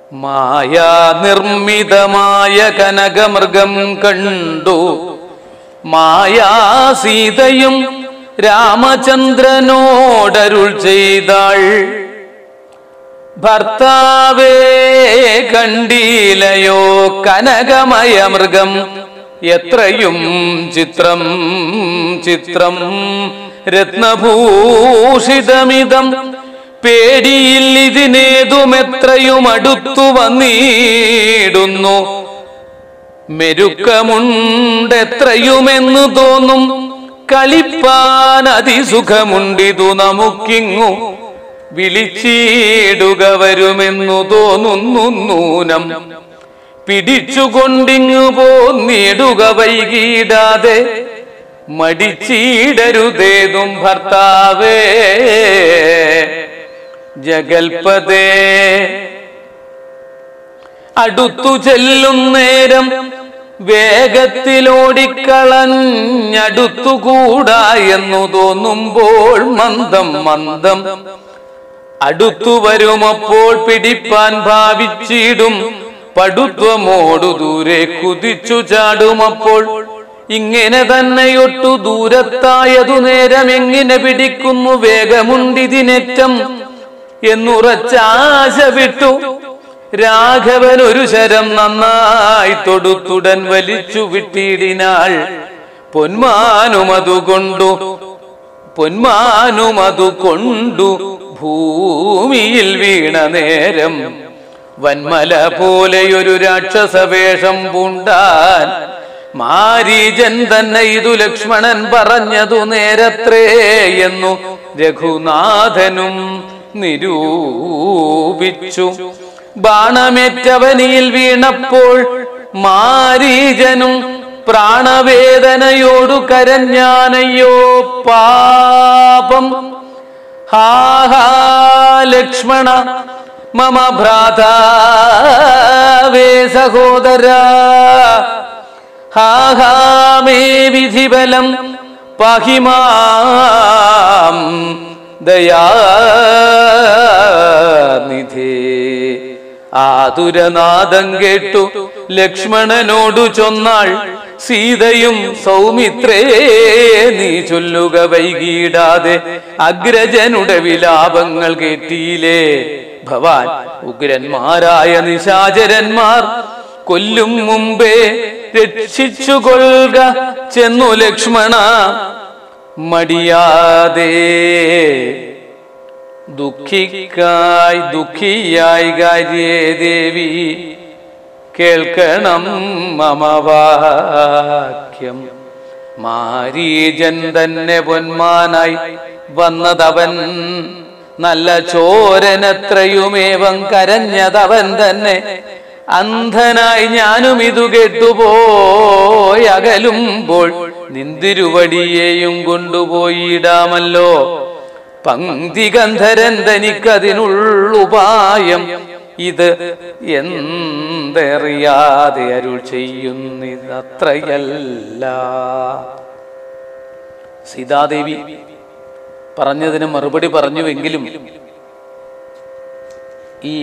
മായാ നിർമ്മിതമായ കനകമൃഗം കണ്ടു മായാ സീതയും രാമചന്ദ്രനോടരുൾ ചെയ്താൾ ഭർത്താവേ കണ്ടീലയോ കനകമയ മൃഗം എത്രയും ചിത്രം ചിത്രം രത്നഭൂഷിതമിതം പേടിയിൽ ഇതിനേതുമെത്രയും അടുത്തു വന്നിടുന്നു മെരുക്കമുണ്ടെത്രയുമെന്നു തോന്നും കളിപ്പാൻ അതിസുഖമുണ്ടിതു നമുക്കിങ്ങു വിളിച്ചിടുക വരുമെന്നു തോന്നുന്നു നൂനം പിടിച്ചുകൊണ്ടിങ്ങു പോന്നിടുക വൈകിടാതെ മടിച്ചിടരുതേതും ഭർത്താവേ ജഗൽപതേ അടുത്തു ചെല്ലും നേരം വേഗത്തിലോടിക്കളഞ്ഞടുത്തുകൂടാ എന്നു തോന്നുമ്പോൾ മന്ദം മന്ദം അടുത്തു വരുമപ്പോൾ പിടിപ്പാൻ ഭാവിച്ചിടും പടുത്വമോടു ദൂരെ കുതിച്ചു ചാടുമപ്പോൾ ഇങ്ങനെ തന്നെയൊട്ടു ദൂരത്തായതു നേരം എങ്ങനെ പിടിക്കുന്നു വേഗമുണ്ടിതിനേറ്റം എന്നുറച്ചാശ വിട്ടു രാഘവൻ ഒരു ശരം നന്നായി തൊടുത്തുടൻ വലിച്ചു വിട്ടിടിനാൾ പൊന്മാനുമതു കൊണ്ടു പൊന്മാനുമതു കൊണ്ടു ഭൂമിയിൽ വീണ നേരം വന്മല പോലെയൊരു രാക്ഷസവേഷം പൂണ്ടാൻ മാരീജൻ തന്നെ ഇതു ലക്ഷ്മണൻ പറഞ്ഞതു നേരത്രേ എന്നു രഘുനാഥനും നിരൂപിച്ചു ബാണമേറ്റവനിയിൽ വീണപ്പോൾ മാരീജനും പ്രാണവേദനയോടു കരഞ്ഞാനയ്യോ പാപം ഹാഹാ ലക്ഷ്മണ മമ ഭ്രാതാവേ സഹോദര ഹാഹാ മേ വിധിബലം പാഹിമാം ദയാനിധേ ആതുരനാദം കേട്ടു ലക്ഷ്മണനോടു ചൊന്നാൾ സീതയും സൗമിത്രേ നീ ചൊല്ലുക വൈകിടാതെ അഗ്രജനുടെ വിലാപങ്ങൾ കേട്ടിയിലേ ഭവാൻ ഉഗ്രന്മാരായ നിശാചരന്മാർ കൊല്ലും മുമ്പേ രക്ഷിച്ചു കൊള്ളുക ചെന്നു ലക്ഷ്മണ മടിയാതെ ദുഃഖിക്കായി ദുഃഖിയായി കാര്യേ ദേവി കേൾക്കണം മമവാക്യം മാരീജൻ തന്നെ പൊന്മാനായി വന്നതവൻ നല്ല ചോരനത്രയുമേവം കരഞ്ഞതവൻ തന്നെ അന്ധനായി ഞാനും ഇതു കേട്ടുപോയി അകലുമ്പോൾ നിന്തിരുവടിയെയും കൊണ്ടുപോയിടാമല്ലോ പങ്ക്തിഗന്ധരൻ തനിക്കതിനുള്ളുപായം ഇത് എന്തറിയാതെ അരുൾ ചെയ്യുന്നിതത്രയല്ല സീതാദേവി പറഞ്ഞതിന് മറുപടി പറഞ്ഞുവെങ്കിലും ഈ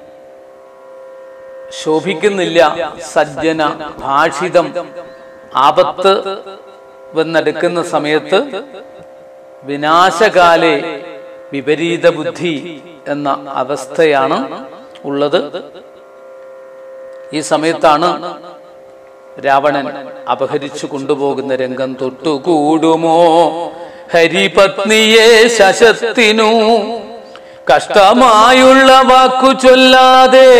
ശോഭിക്കുന്നില്ല സജ്ജന ഭാഷിതം ആപത്ത് വന്നെടുക്കുന്ന സമയത്ത് വിനാശകാലെ വിപരീത ബുദ്ധി എന്ന അവസ്ഥയാണ് ഉള്ളത് ഈ സമയത്താണ് രാവണൻ അപഹരിച്ചു കൊണ്ടുപോകുന്ന രംഗം തൊട്ടുകൂടുമോ ഹരിപത്നിയെ ശശത്തിനു കഷ്ടമായുള്ള വാക്കു ചൊല്ലാതെ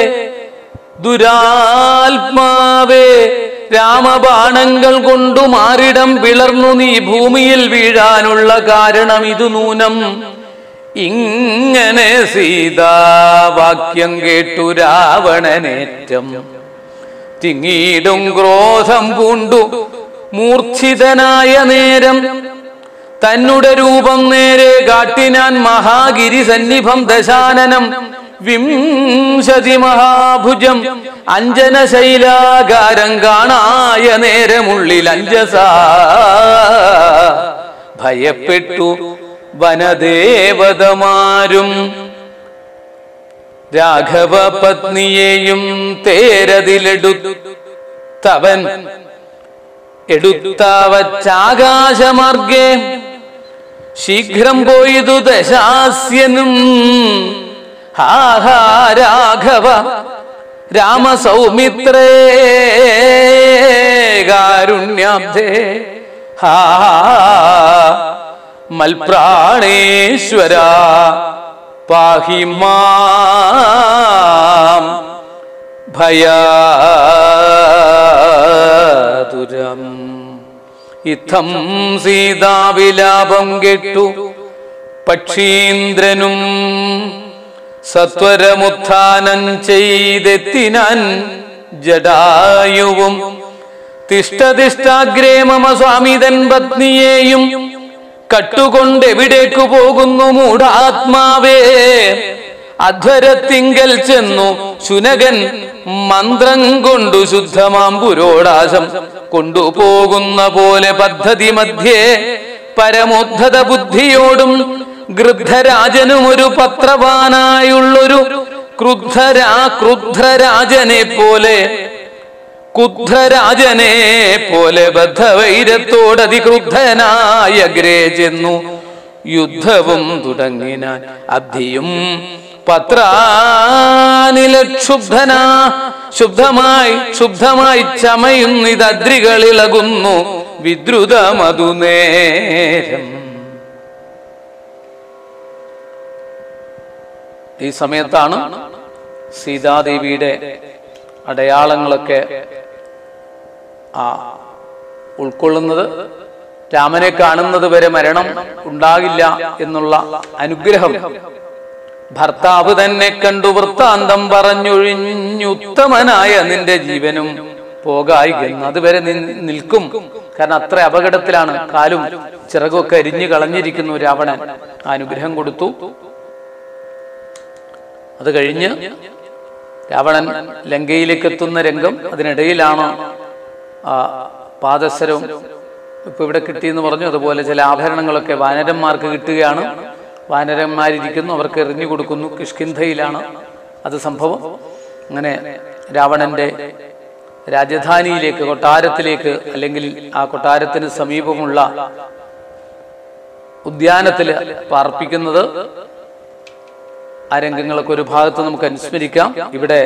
ദുരാത്മാവേ രാമബാണങ്ങൾ കൊണ്ടു മാറിടം പിളർന്നു നീ ഭൂമിയിൽ വീഴാനുള്ള കാരണം ഇതു നൂനം ഇങ്ങനെ സീതാവാക്യം കേട്ടു രാവണനേറ്റം തിങ്ങീടും ക്രോധം പൂണ്ടു മൂർച്ഛിതനായ നേരം തന്നുടെ രൂപം നേരെ കാട്ടിനാൻ മഹാഗിരി സന്നിഭം ദശാനനം വിംശതി മഹാഭുജം അഞ്ജന ശൈലാകാരം കാണായ നേരമുള്ളിൽ അഞ്ജസ ഭയപ്പെട്ടു വനദേവതമാരും രാഘവ പത്നിയെയും തേരതിലെടുത്തവൻ എടുത്തവച്ചാകാശമാർഗേ ശീഘ്രം പോയതു ദശാസ്യനും ഹാഹാ രാഘവ രാമസൗമിത്രേ കാരുണ്യാബ്ധേ ഹാ മൽപ്രാണേശ്വര പാഹി മാം ഭയാതുരം ഇത്തം സീതാവിലാപം കെട്ടു പക്ഷീന്ദ്രനും സത്വരമുത്ഥാനം ചെയ്തെത്തിനാൻ ജടായുവും തിഷ്ടതിഷ്ടാഗ്രേ മമ സ്വാമിതൻ പത്നിയെയും കട്ടുകൊണ്ട് എവിടേക്കു പോകുന്നു മൂഢാത്മാവേ അധ്വരത്തിങ്കൽ ചെന്നു ശുനകൻ മന്ത്രം കൊണ്ടു ശുദ്ധമാം പുരോടാശം കൊണ്ടുപോകുന്ന പോലെ പദ്ധതി മധ്യേ പരമോദ്ധത ബുദ്ധിയോടും ഗൃദ്ധരാജനും ഒരു പത്രവാനായുള്ളൊരു ക്രുദ്ധരാ ക്രുദ്ധരാജനെ പോലെ കുദ്ധരാജനെ പോലെ ബദ്ധവൈരത്തോടതിക്രുദ്ധനായ അഗ്രേ ചെന്നു യുദ്ധവും തുടങ്ങിനാൻ അബ്ധിയും പത്രാനിലക്ഷുബ്ധനാ ശുദ്ധമായി ശുദ്ധമായി ചമയുന്നിതദ്രികളിളകുന്നു വിദ്രുതമതു നേരം ഈ സമയത്താണ് സീതാദേവിയുടെ അടയാളങ്ങളൊക്കെ ആ ഉൾക്കൊള്ളുന്നത് രാമനെ കാണുന്നത് വരെ മരണം ഉണ്ടാകില്ല എന്നുള്ള അനുഗ്രഹം ഭർത്താവ് തന്നെ കണ്ടു വൃത്താന്തം പറഞ്ഞൊഴിഞ്ഞുത്തമനായ നിന്റെ ജീവനും പോകായികെന്ന് അതുവരെ നി- നിൽക്കും കാരണം അത്ര അപകടത്തിലാണ് കാലും ചിറകൊക്കെ അരിഞ്ഞു കളഞ്ഞിരിക്കുന്നു രാവണൻ ആ അനുഗ്രഹം കൊടുത്തു അത് കഴിഞ്ഞ് രാവണൻ ലങ്കയിലേക്ക് എത്തുന്ന രംഗം അതിനിടയിലാണ് ആ പാദസരവും ഇപ്പൊ ഇവിടെ കിട്ടിയെന്ന് പറഞ്ഞു അതുപോലെ ചില ആഭരണങ്ങളൊക്കെ വാനരന്മാർക്ക് കിട്ടുകയാണ് വാനരന്മാരിയ്ക്കുന്നു അവർക്ക് എറിഞ്ഞു കൊടുക്കുന്നു കിഷ്കിന്ധയിലാണ് അത് സംഭവം അങ്ങനെ രാവണന്റെ രാജധാനിയിലേക്ക് കൊട്ടാരത്തിലേക്ക് അല്ലെങ്കിൽ ആ കൊട്ടാരത്തിന് സമീപമുള്ള ഉദ്യാനത്തിൽ പാർപ്പിക്കുന്നത് ആ രംഗങ്ങളൊക്കെ ഒരു ഭാഗത്ത് നമുക്ക് അനുസ്മരിക്കാം ഇവിടെ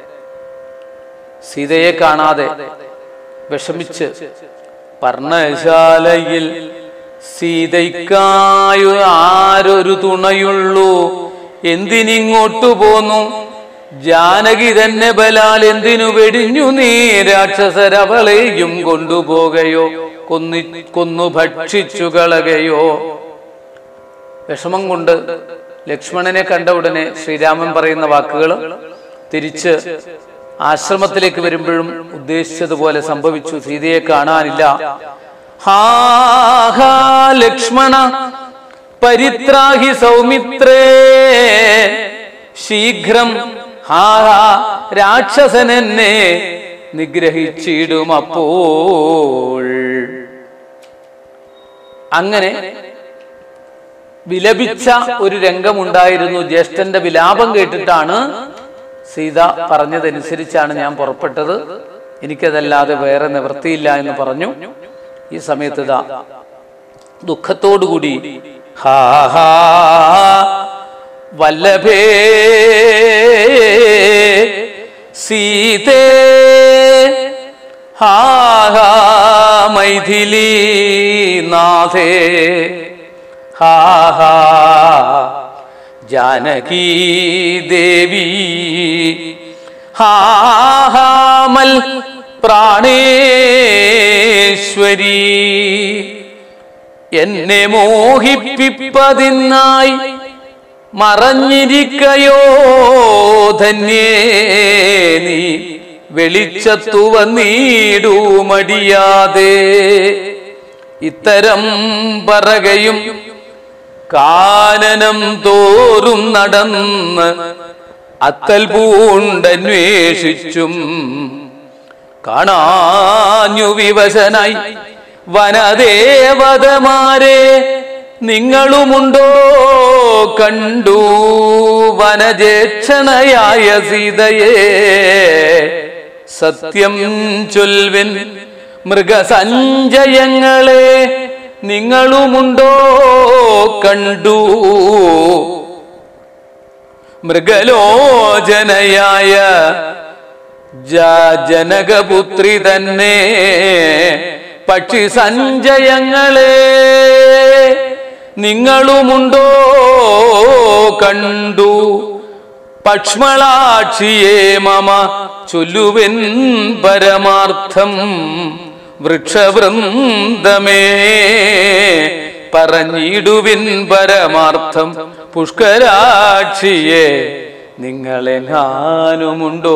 സീതയെ കാണാതെ വിഷമിച്ച് പർണശാലയിൽ സീതയ്ക്കായു ആരൊരു തുണയുള്ളൂ എന്തിനിങ്ങോട്ടു പോന്നു ജാനകി തന്നെ ബലാൽ എന്തിനു വെടിഞ്ഞു നീ രാക്ഷസരവളെയും കൊണ്ടുപോകയോ കൊന്നി കൊന്നു ഭക്ഷിച്ചു കളകയോ വിഷമം കൊണ്ട് ലക്ഷ്മണനെ കണ്ട ഉടനെ ശ്രീരാമൻ പറയുന്ന വാക്കുകൾ തിരിച്ച് ആശ്രമത്തിലേക്ക് വരുമ്പോഴും ഉദ്ദേശിച്ചതുപോലെ സംഭവിച്ചു സീതയെ കാണാനില്ല ഹാ ഹാ ലക്ഷ്മണ പരിത്രാഹി സൗമിത്രേ ശീഘ്രം ഹാ ഹാ രാക്ഷസൻ എന്നെ നിഗ്രഹിച്ചിടും അപ്പോൾ അങ്ങനെ വിലപിച്ച ഒരു രംഗമുണ്ടായിരുന്നു ജ്യേഷ്ഠന്റെ വിലാപം കേട്ടിട്ടാണ് സീത പറഞ്ഞതനുസരിച്ചാണ് ഞാൻ പുറപ്പെട്ടത് എനിക്കതല്ലാതെ വേറെ നിവൃത്തിയില്ല എന്ന് പറഞ്ഞു ഈ സമയത്ത് ഇതാ ദുഃഖത്തോടുകൂടി ഹാ ഹാ വല്ലഭേ സീതേ ഹാ ഹാ മൈഥിലീ നാഥേ ഹാ ഹാ ജാനകീ ദേവി ഹാ ഹാ മൽ പ്രാണേശ്വരി എന്നെ മോഹിപ്പിപ്പതിനായി മറഞ്ഞിരിക്കയോ ധന്യേ നീ വെളിച്ചത്തു വന്നീടൂ മടിയാതെ ഇത്തരം പറകയും കാനനം തോറും നടന്ന് അത്തൽ പൂണ്ടന്വേഷിച്ചും കാണാഞ്ഞു വിവശനായി വനദേവതമാരെ നിങ്ങളുമുണ്ടോ കണ്ടു വനജേക്ഷണയായ സീതയെ സത്യം ചൊൽവിൻ മൃഗസഞ്ചയങ്ങളെ നിങ്ങളുമുണ്ടോ കണ്ടു മൃഗലോചനയായ ജ- ജനകപുത്രി തന്നെ പക്ഷി സഞ്ചയങ്ങളെ നിങ്ങളുമുണ്ടോ കണ്ടു പക്ഷ്മളാക്ഷിയെ മമ ചൊല്ലുവിൻ പരമാർത്ഥം വൃക്ഷവൃന്ദമേ പറഞ്ഞിടുവിൻ പരമാർത്ഥം പുഷ്കരാക്ഷിയെ നിങ്ങളെങ്ങാനുമുണ്ടോ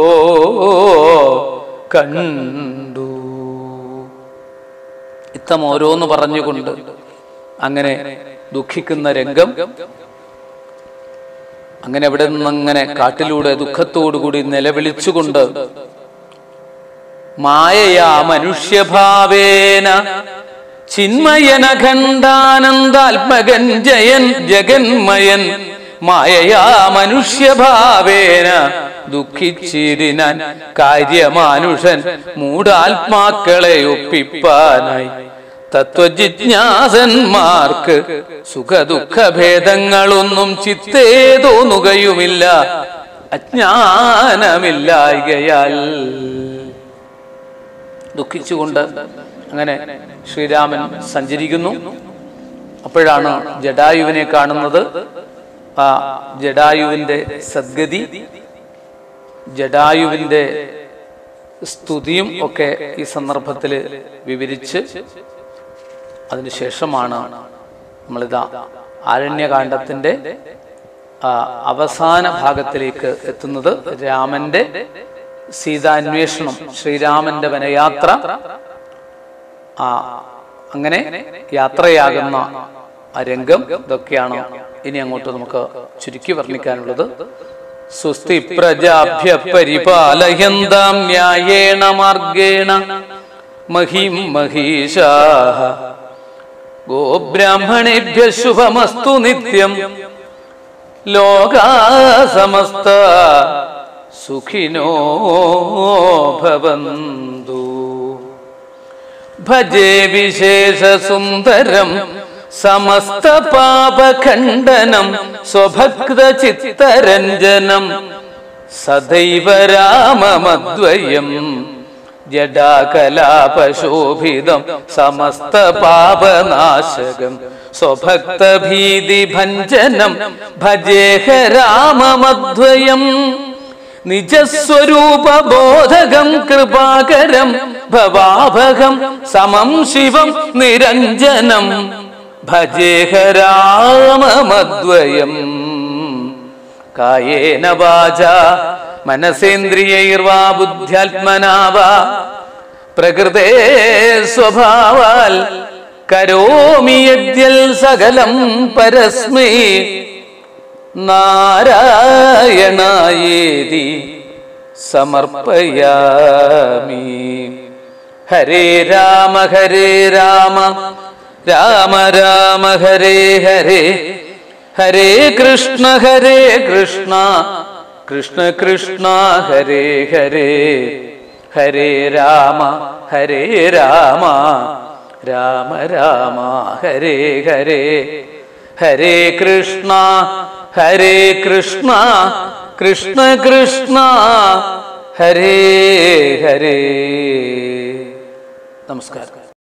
കണ്ടു ഇത്തം ഓരോന്ന് പറഞ്ഞുകൊണ്ട് അങ്ങനെ ദുഃഖിക്കുന്ന രംഗം അങ്ങനെ അവിടെ നിന്നങ്ങനെ കാട്ടിലൂടെ ദുഃഖത്തോടുകൂടി നിലവിളിച്ചുകൊണ്ട് മായയാ മനുഷ്യഭാവേന ചിന്മയന ഖണ്ഡാനന്ദാത്മകൻ ജയൻ ജഗന്മയൻ മായയാ മനുഷ്യഭാവേന ദുഃഖിച്ചിരിനാൻ കാര്യമാനുഷൻ മൂടാത്മാക്കളെ ഒപ്പിപ്പാനായി തത്വജിജ്ഞാസന്മാർക്ക് സുഖദുഃഖ ഭേദങ്ങളൊന്നും ചിത്തേ തോന്നുകയുമില്ല അജ്ഞാനമില്ലായകയാൽ ദുഃഖിച്ചുകൊണ്ട് അങ്ങനെ ശ്രീരാമൻ സഞ്ചരിക്കുന്നു അപ്പോഴാണ് ജഡായുവിനെ കാണുന്നത് ആ ജഡായുവിന്റെ സദ്ഗതി ജഡായുവിന്റെ സ്തുതിയും ഒക്കെ ഈ സന്ദർഭത്തിൽ വിവരിച്ച് അതിനുശേഷമാണ് നമ്മളിതാ ആരണ്യകാന്ഡത്തിന്റെ ആ, അവസാന ഭാഗത്തിലേക്ക് എത്തുന്നത് രാമന്റെ സീതാന്വേഷണം ശ്രീരാമന്റെ വനയാത്ര ആ അങ്ങനെ യാത്രയാകുന്ന ആ രംഗം ഇതൊക്കെയാണ് ഇനി അങ്ങോട്ട് നമുക്ക് ചുരുക്കി വർണ്ണിക്കാനുള്ളത് സ്വസ്തി പ്രജാഭ്യ പരിപാലയന്താം ന്യായേണ മാർഗേണ മഹിം മഹീഷാ ഗോബ്രാഹ്മണേഭ്യ ശുഭമസ്തു നിത്യം ലോകാ സമസ്ത സുഖിനോ ഭവന്തു ഭജേ വിശേഷ സുന്ദരം സമസ്ത പാപഖണ്ഡനം സ്വഭക്ത ചിത്തരഞ്ജനം സദൈവ രാമമദ്വയം ജഡാകലാപശോഭിതം സമസ്ത പാപനാശകം സ്വഭക്ത ഭീതി ഭഞ്ജനം ഭജേഹ രാമമദ്വയം നിജസ്വരൂപബോധകം കൃപാകരം ഭവാഭകം സമം ശിവം നിരഞ്ജനം ഭജേഹ രാമമദ്വയം കായേന വാച മനസേന്ദ്രിയൈർവാ ബുദ്ധ്യാത്മനാ വാ പ്രകൃതേ സ്വഭാവാൽ കരോമി യദ്യൽ സകലം പരസ്മൈ നാരായണായേതി സമർപ്പയാമി ഹരേ രാമ ഹരേ രാമ രാമ രാമ ഹരേ ഹരേ ഹരേ കൃഷ്ണ ഹരേ കൃഷ്ണ കൃഷ്ണ കൃഷ്ണ ഹരേ ഹരേ ഹരേ രാമ ഹരേ രാമ രാമ രാമ ഹരേ ഹരേ ഹരേ കൃഷ്ണ ഹരേ കൃഷ്ണ കൃഷ്ണ കൃഷ്ണ ഹരേ ഹരേ നമസ്കാരം